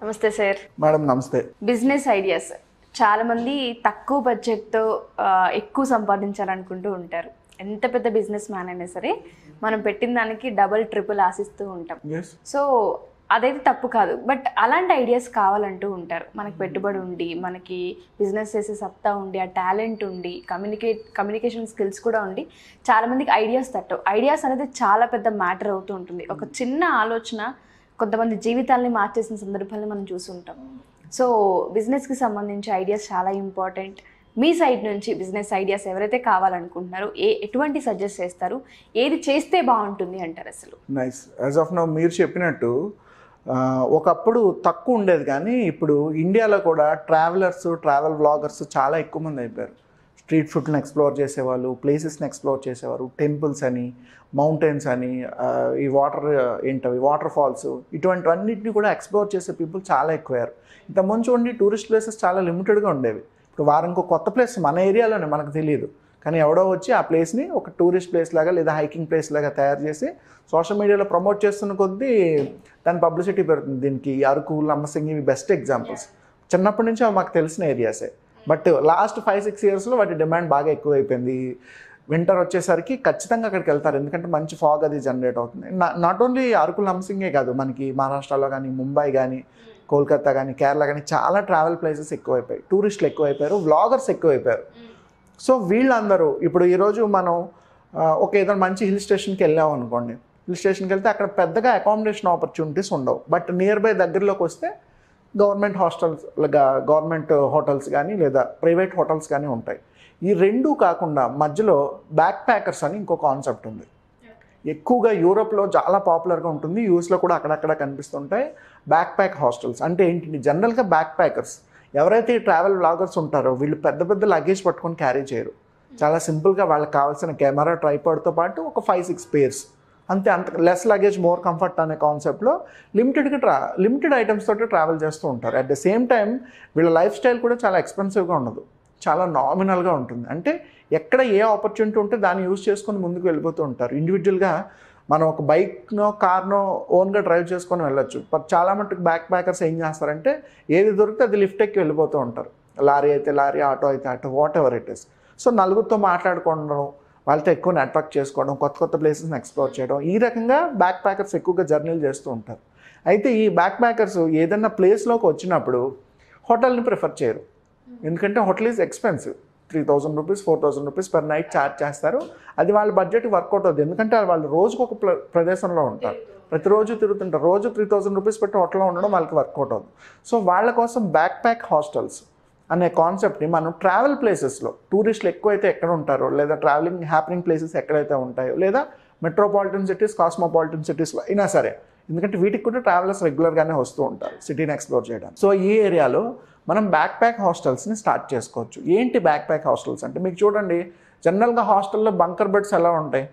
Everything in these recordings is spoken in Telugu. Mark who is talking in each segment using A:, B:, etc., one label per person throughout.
A: నమస్తే సార్
B: మేడం నమస్తే
A: బిజినెస్ ఐడియాస్ చాలా మంది తక్కువ బడ్జెట్తో ఆ, ఎక్కువ సంపాదించాలనుకుంటూ ఉంటారు ఎంత పెద్ద బిజినెస్ మ్యాన్ అయినా సరే మనం పెట్టిన దానికి డబల్ ట్రిపుల్ ఆశిస్తూ ఉంటాం
B: ఎస్
A: సో అదైతే తప్పు కాదు బట్ అలాంటి ఐడియాస్ కావాలంటూ ఉంటారు మనకి పెట్టుబడి ఉండి మనకి బిజినెస్ చేసే సత్తా ఉండి ఆ టాలెంట్ ఉండి కమ్యూనికేట్ కమ్యూనికేషన్ స్కిల్స్ కూడా ఉండి చాలా మందికి ఐడియాస్ తట్టవు ఐడియాస్ అనేది చాలా పెద్ద మ్యాటర్ అవుతూ ఉంటుంది ఒక చిన్న ఆలోచన కొంతమంది జీవితాల్ని మార్చేసిన సందర్భాలను మనం చూస్తుంటాం సో బిజినెస్కి సంబంధించి ఐడియాస్ చాలా ఇంపార్టెంట్ మీ సైడ్ నుంచి బిజినెస్ ఐడియాస్ ఎవరైతే కావాలనుకుంటున్నారో ఏ ఎటువంటి సజెస్ట్ చేస్తారు ఏది చేస్తే బాగుంటుంది అంటారు అసలు
B: నైస్ యాజ్ ఆఫ్ నౌ మీరు చెప్పినట్టు ఆ, ఒకప్పుడు తక్కువ ఉండేది కానీ ఇప్పుడు ఇండియాలో కూడా ట్రావెలర్స్ ట్రావెల్ వ్లాగర్స్ చాలా ఎక్కువ మంది అయిపోయారు స్ట్రీట్ ఫుడ్ని ఎక్స్ప్లోర్ చేసేవాళ్ళు ప్లేసెస్ని ఎక్స్ప్లోర్ చేసేవారు టెంపుల్స్ అని మౌంటైన్స్ అని ఆ, ఈ వాటర్ ఏంటవి వాటర్ ఫాల్స్ ఇటువంటివన్నిటిని కూడా ఎక్స్ప్లోర్ చేసే పీపుల్ చాలా ఎక్కువయ్యారు ఇంతకుముందు చూడండి టూరిస్ట్ ప్లేసెస్ చాలా లిమిటెడ్గా ఉండేవి ఇప్పుడు వారంకో కొత్త ప్లేస్ మన ఏరియాలోనే మనకు తెలియదు కానీ ఎవడో వచ్చి ఆ ప్లేస్ని ఒక టూరిస్ట్ ప్లేస్ లాగా లేదా హైకింగ్ ప్లేస్ లాగా తయారు చేసి సోషల్ మీడియాలో ప్రమోట్ చేస్తున్న కొద్దీ దాని పబ్లిసిటీ పెరుగుతుంది దీనికి అరకు లంబసింగి ఇవి బెస్ట్ ఎగ్జాంపుల్స్ చిన్నప్పటి నుంచి అవి మాకు తెలిసిన ఏరియాసే బట్ లాస్ట్ ఫైవ్ సిక్స్ ఇయర్స్లో వాటి డిమాండ్ బాగా ఎక్కువైపోయింది వింటర్ వచ్చేసరికి ఖచ్చితంగా అక్కడికి వెళ్తారు ఎందుకంటే మంచి ఫాగ్ అది జనరేట్ అవుతుంది నాట్ ఓన్లీ అరకు లంసింగే కాదు మనకి మహారాష్ట్రలో కానీ ముంబై కానీ కోల్కతా కానీ కేరళ కానీ చాలా ట్రావెల్ ప్లేసెస్ ఎక్కువైపోయాయి టూరిస్టులు ఎక్కువైపోయారు వ్లాగర్స్ ఎక్కువైపోయారు సో వీళ్ళందరూ ఇప్పుడు ఈరోజు మనం ఆ, ఒక ఏదైనా మంచి హిల్ స్టేషన్కి వెళ్ళాం అనుకోండి హిల్ స్టేషన్కి వెళ్తే అక్కడ పెద్దగా అకామిడేషన్ ఆపర్చునిటీస్ ఉండవు బట్ నియర్ బై దగ్గరలోకి వస్తే గవర్నమెంట్ హాస్టల్స్ గవర్నమెంట్ హోటల్స్ కానీ లేదా ప్రైవేట్ హోటల్స్ కానీ ఉంటాయి ఈ రెండు కాకుండా మధ్యలో బ్యాక్ ప్యాకర్స్ అని ఇంకో కాన్సెప్ట్ ఉంది ఎక్కువగా యూరోప్లో చాలా పాపులర్గా ఉంటుంది యూఎస్లో కూడా అక్కడక్కడ కనిపిస్తుంటాయి బ్యాక్ ప్యాక్ హాస్టల్స్ అంటే ఏంటి జనరల్గా బ్యాక్ ప్యాకర్స్ ఎవరైతే ఈ ట్రావెల్ బ్లాగర్స్ ఉంటారో వీళ్ళు పెద్ద పెద్ద లగేజ్ పట్టుకొని క్యారీ చేయరు చాలా సింపుల్గా వాళ్ళకి కావాల్సిన కెమెరా ట్రైపాడ్తో పాటు ఒక ఫైవ్ సిక్స్ పేర్స్ అంతే అంత లెస్ లగేజ్ మోర్ కంఫర్ట్ అనే కాన్సెప్ట్లో లిమిటెడ్గా ట్రా లిమిటెడ్ ఐటమ్స్ తోటి ట్రావెల్ చేస్తూ ఉంటారు అట్ ద సేమ్ టైం వీళ్ళ లైఫ్ స్టైల్ కూడా చాలా ఎక్స్పెన్సివ్గా ఉండదు చాలా నామినల్గా ఉంటుంది అంటే ఎక్కడ ఏ ఆపర్చునిటీ ఉంటే దాన్ని యూజ్ చేసుకొని ముందుకు వెళ్ళిపోతూ ఉంటారు ఇండివిజువల్గా మనం ఒక బైక్నో కార్నో ఓన్గా డ్రైవ్ చేసుకొని వెళ్ళొచ్చు బట్ చాలా మటుకు బ్యాక్ ప్యాకర్స్ ఏం చేస్తారంటే ఏది దొరికితే అది లిఫ్ట్ ఎక్కి వెళ్ళిపోతూ ఉంటారు లారీ అయితే లారీ ఆటో అయితే auto whatever it is so నలుగురితో మాట్లాడుకోవడం వాళ్ళతో ఎక్కువ నెట్వర్క్ చేసుకోవడం కొత్త కొత్త ప్లేసెస్ని ఎక్స్ప్లోర్ చేయడం ఈ రకంగా బ్యాక్ ప్యాకర్స్ ఎక్కువగా జర్నీలు చేస్తూ ఉంటారు అయితే ఈ బ్యాక్ ప్యాకర్స్ ఏదైనా ప్లేస్లోకి వచ్చినప్పుడు హోటల్ని ప్రిఫర్ చేయరు ఎందుకంటే hotel is expensive three thousand rupees four thousand rupees per night charge చేస్తారు అది వాళ్ళ బడ్జెట్ వర్కౌట్ అవుతుంది ఎందుకంటే వాళ్ళు రోజుకు ఒక ప్ర- ప్రదేశంలో ఉంటారు ప్రతిరోజు తిరుగుతుంటారు రోజు త్రీ థౌసండ్ రూపీస్ పెట్టి హోటల్లో ఉండడం వాళ్ళకి వర్కౌట్ అవుతుంది సో వాళ్ళ కోసం బ్యాక్ ప్యాక్ హాస్టల్స్ అనే కాన్సెప్ట్ని మనం ట్రావెల్ ప్లేసెస్లో టూరిస్టులు ఎక్కువైతే ఎక్కడ ఉంటారో లేదా ట్రావెలింగ్ హ్యాపెనింగ్ ప్లేసెస్ ఎక్కడైతే ఉంటాయో లేదా మెట్రోపాలిటన్ సిటీస్ కాస్మోపాలిటన్ సిటీస్లో అయినా సరే ఎందుకంటే వీటికి కూడా ట్రావెలర్స్ రెగ్యులర్గానే వస్తూ ఉంటారు సిటీని ఎక్స్ప్లోర్ చేయడానికి సో ఈ ఏరియాలో మనం బ్యాక్ ప్యాక్ హాస్టల్స్ని స్టార్ట్ చేసుకోవచ్చు ఏంటి బ్యాక్ ప్యాక్ హాస్టల్స్ అంటే మీకు చూడండి జనరల్గా హాస్టల్లో బంకర్ బెడ్స్ ఎలా ఉంటాయి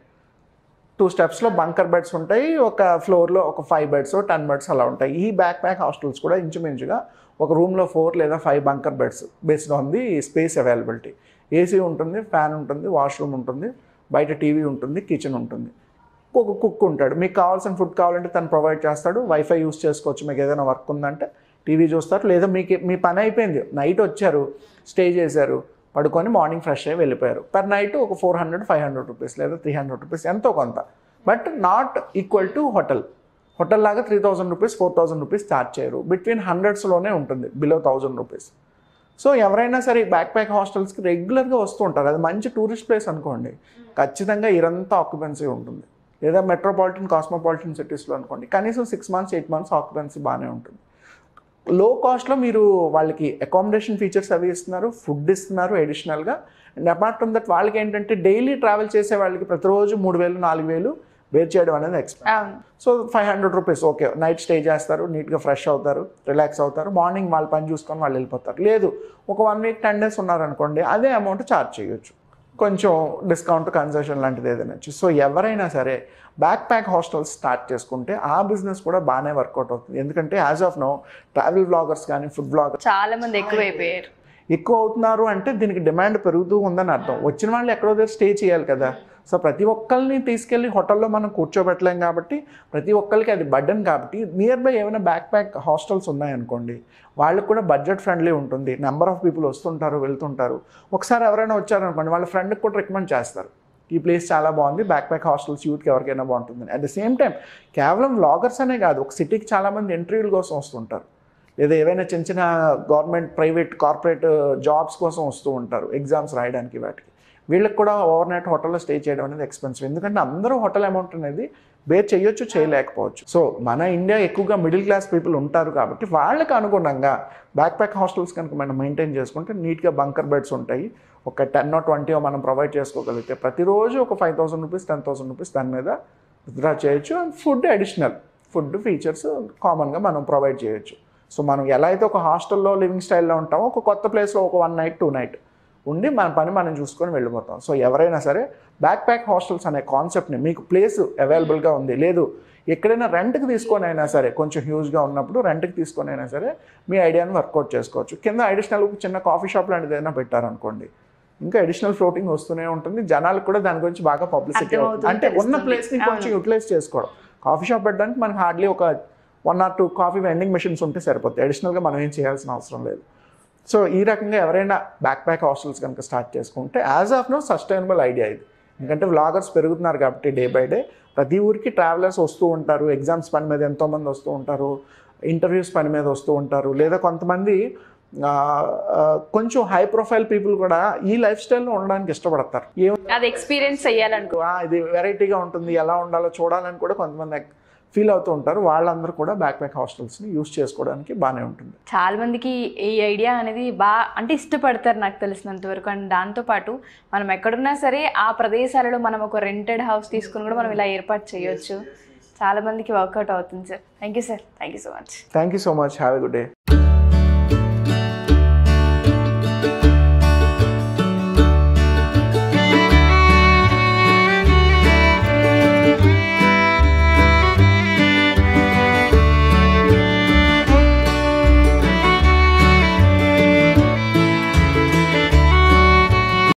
B: టూ స్టెప్స్లో బంకర్ బెడ్స్ ఉంటాయి ఒక ఫ్లోర్లో ఒక ఫైవ్ బెడ్స్ టెన్ బెడ్స్ అలా ఉంటాయి ఈ బ్యాక్ ప్యాక్ హాస్టల్స్ కూడా ఇంచుమించుగా ఒక రూమ్లో ఫోర్ లేదా five bunker beds based on the space availability AC ఉంటుంది ఫ్యాన్ ఉంటుంది వాష్రూమ్ ఉంటుంది బయట టీవీ ఉంటుంది కిచెన్ ఉంటుంది ఒక కుక్ ఉంటాడు మీకు కావాల్సిన ఫుడ్ కావాలంటే తను ప్రొవైడ్ చేస్తాడు వైఫై యూస్ చేసుకోవచ్చు మీకు ఏదైనా వర్క్ ఉందంటే టీవీ చూస్తారు లేదా మీకు మీ పని అయిపోయింది నైట్ వచ్చారు స్టే చేశారు పడుకొని మార్నింగ్ ఫ్రెష్ అయ్యి వెళ్ళిపోయారు పర్ నైట్ ఒక four hundred five hundred rupees లేదా త్రీ హండ్రెడ్ రూపీస్ ఎంతో కొంత but not equal to hotel hotel లాగా three thousand rupees four thousand rupees charge చేయరు బిట్వీన్ హండ్రెడ్స్లోనే ఉంటుంది బిలో థౌజండ్ రూపీస్ సో ఎవరైనా సరే బ్యాక్ ప్యాక్ హాస్టల్స్కి రెగ్యులర్గా వస్తూ ఉంటారు అది మంచి టూరిస్ట్ ప్లేస్ అనుకోండి ఖచ్చితంగా ఇరంతా ఆక్యుపెన్సీ ఉంటుంది లేదా మెట్రోపాలిటన్ కాస్మోపాలిటన్ సిటీస్లో అనుకోండి కనీసం six months eight months occupancy బాగానే ఉంటుంది లో కాస్ట్లో మీరు వాళ్ళకి అకామిడేషన్ ఫీచర్స్ అవి ఇస్తున్నారు ఫుడ్ ఇస్తున్నారు అడిషనల్గా అండ్ అపార్ట్ ఫ్రమ్ దట్ వాళ్ళకి ఏంటంటే డైలీ ట్రావెల్ చేసే వాళ్ళకి ప్రతిరోజు మూడు వేలు నాలుగు వేలు వేర్ చేయడం అనేది ఎక్స్పెక్ట్
A: అవును
B: so five hundred rupees okay night stay చేస్తారు నీట్గా ఫ్రెష్ అవుతారు రిలాక్స్ అవుతారు మార్నింగ్ వాళ్ళ పని చూసుకొని వాళ్ళు వెళ్ళిపోతారు లేదు ఒక వన్ వీక్ టెన్ డేస్ ఉన్నారనుకోండి అదే అమౌంట్ ఛార్జ్ చేయొచ్చు కొంచెం డిస్కౌంట్ కన్సెషన్ లాంటిది ఏదైనా వచ్చి సో ఎవరైనా సరే బ్యాక్ ప్యాక్ హాస్టల్స్ స్టార్ట్ చేసుకుంటే ఆ బిజినెస్ కూడా బాగానే వర్కౌట్ అవుతుంది ఎందుకంటే as of now travel bloggers కానీ ఫుడ్ బ్లాగర్స్
A: చాలా మంది ఎక్కువైపోయారు
B: ఎక్కువ అవుతున్నారు అంటే దీనికి డిమాండ్ పెరుగుతూ ఉందని అర్థం వచ్చిన వాళ్ళు ఎక్కడో దగ్గర స్టే చేయాలి కదా సో ప్రతి ఒక్కరిని తీసుకెళ్ళి హోటల్లో మనం కూర్చోబెట్టలేం కాబట్టి ప్రతి ఒక్కరికి అది బడ్డన్ కాబట్టి నియర్ బై ఏమైనా బ్యాక్ ప్యాక్ హాస్టల్స్ ఉన్నాయనుకోండి వాళ్ళకి కూడా బడ్జెట్ ఫ్రెండ్లీ ఉంటుంది నెంబర్ ఆఫ్ పీపుల్ వస్తుంటారు వెళ్తుంటారు ఒకసారి ఎవరైనా వచ్చారనుకోండి వాళ్ళ ఫ్రెండ్కి కూడా రికమెండ్ చేస్తారు ఈ ప్లేస్ చాలా బాగుంది బ్యాక్ ప్యాక్ హాస్టల్స్ యూత్కి ఎవరికైనా బాగుంటుంది అట్ ద సేమ్ టైం కేవలం వ్లాగర్స్ అనే కాదు ఒక సిటీకి చాలామంది ఇంటర్వ్యూల కోసం వస్తుంటారు లేదా ఏవైనా చిన్న చిన్న గవర్నమెంట్ ప్రైవేట్ కార్పొరేట్ జాబ్స్ కోసం వస్తూ ఉంటారు ఎగ్జామ్స్ రాయడానికి వాటికి వీళ్ళకి కూడా ఓవర్ నైట్ హోటల్లో స్టే చేయడం అనేది ఎక్స్పెన్సివ్ ఎందుకంటే అందరూ హోటల్ అమౌంట్ అనేది బేర్ చేయొచ్చు చేయలేకపోవచ్చు సో మన ఇండియా ఎక్కువగా మిడిల్ క్లాస్ పీపుల్ ఉంటారు కాబట్టి వాళ్ళకి అనుగుణంగా బ్యాక్ ప్యాక్ హాస్టల్స్ కనుక మనం మెయింటైన్ చేసుకుంటే నీట్గా బంకర్ బెడ్స్ ఉంటాయి ఒక టెన్ ఆర్ ట్వంటీ మనం ప్రొవైడ్ చేసుకోగలిగితే ప్రతిరోజు ఒక five thousand rupees ten thousand rupees దాని మీద విత్డ్రా చేయొచ్చు and food additional food features కామన్గా మనం ప్రొవైడ్ చేయొచ్చు సో మనం ఎలా అయితే ఒక హాస్టల్లో లివింగ్ స్టైల్లో ఉంటామో ఒక కొత్త ప్లేస్లో ఒక వన్ నైట్ టూ నైట్ ఉండి మన పని మనం చూసుకొని వెళ్ళిపోతాం సో ఎవరైనా సరే బ్యాక్ ప్యాక్ హాస్టల్స్ అనే కాన్సెప్ట్ని మీకు ప్లేస్ అవైలబుల్గా ఉంది లేదు ఎక్కడైనా రెంట్కి తీసుకొని అయినా సరే కొంచెం హ్యూజ్గా ఉన్నప్పుడు రెంట్కి తీసుకొని అయినా సరే మీ ఐడియాని వర్కౌట్ చేసుకోవచ్చు కింద అడిషనల్ చిన్న కాఫీ షాప్ లాంటిది ఏదైనా పెట్టారనుకోండి ఇంకా అడిషనల్ ఫ్లోటింగ్ వస్తూనే ఉంటుంది జనాలకు కూడా దాని గురించి బాగా పబ్లిసిటీ
A: అర్థమవుతుంది,
B: అంటే ఉన్న
A: తెలుస్తుంది.
B: ప్లేస్ని కొంచెం
A: అవును.
B: యూటిలైజ్ చేసుకోవడం కాఫీ షాప్ పెట్టడానికి మనకి హార్డ్లీ ఒక one or two coffee vending machines ఉంటే సరిపోతాయి అడిషనల్గా మనం ఏం చేయాల్సిన అవసరం లేదు సో ఈ రకంగా ఎవరైనా బ్యాక్ ప్యాక్ హాస్టల్స్ కనుక స్టార్ట్ చేసుకుంటే as of now sustainable idea ఇది ఎందుకంటే వ్లాగర్స్ పెరుగుతున్నారు కాబట్టి డే బై డే ప్రతి ఊరికి ట్రావెలర్స్ వస్తూ ఉంటారు ఎగ్జామ్స్ పని మీద ఎంతోమంది వస్తూ ఉంటారు ఇంటర్వ్యూస్ పని మీద వస్తూ ఉంటారు లేదా కొంతమంది ఆ, ఆ, కొంచెం హై ప్రొఫైల్ పీపుల్ కూడా ఈ లైఫ్ స్టైల్లో ఉండడానికి ఇష్టపడతారు ఏ
A: అది ఎక్స్పీరియన్స్ చెయ్యాలనుకో
B: ఆ, ఇది వెరైటీగా ఉంటుంది ఎలా ఉండాలో చూడాలని కూడా కొంతమంది ఫీల్ అవుతూ ఉంటారు వాళ్ళందరూ కూడా బ్యాక్ ప్యాక్ హాస్టల్స్ని యూస్ చేసుకోవడానికి బాగానే ఉంటుంది
A: చాలా మందికి ఈ ఐడియా అనేది బాగా అంటే ఇష్టపడతారు నాకు తెలిసినంత వరకు అండ్ దాంతోపాటు మనం ఎక్కడున్నా సరే ఆ ప్రదేశాలలో మనం ఒక రెంటెడ్ హౌస్ తీసుకుని కూడా మనం ఇలా ఏర్పాటు చేయొచ్చు చాలా మందికి వర్కౌట్ అవుతుంది sir thank you sir thank you so much
B: thank you so much have a good day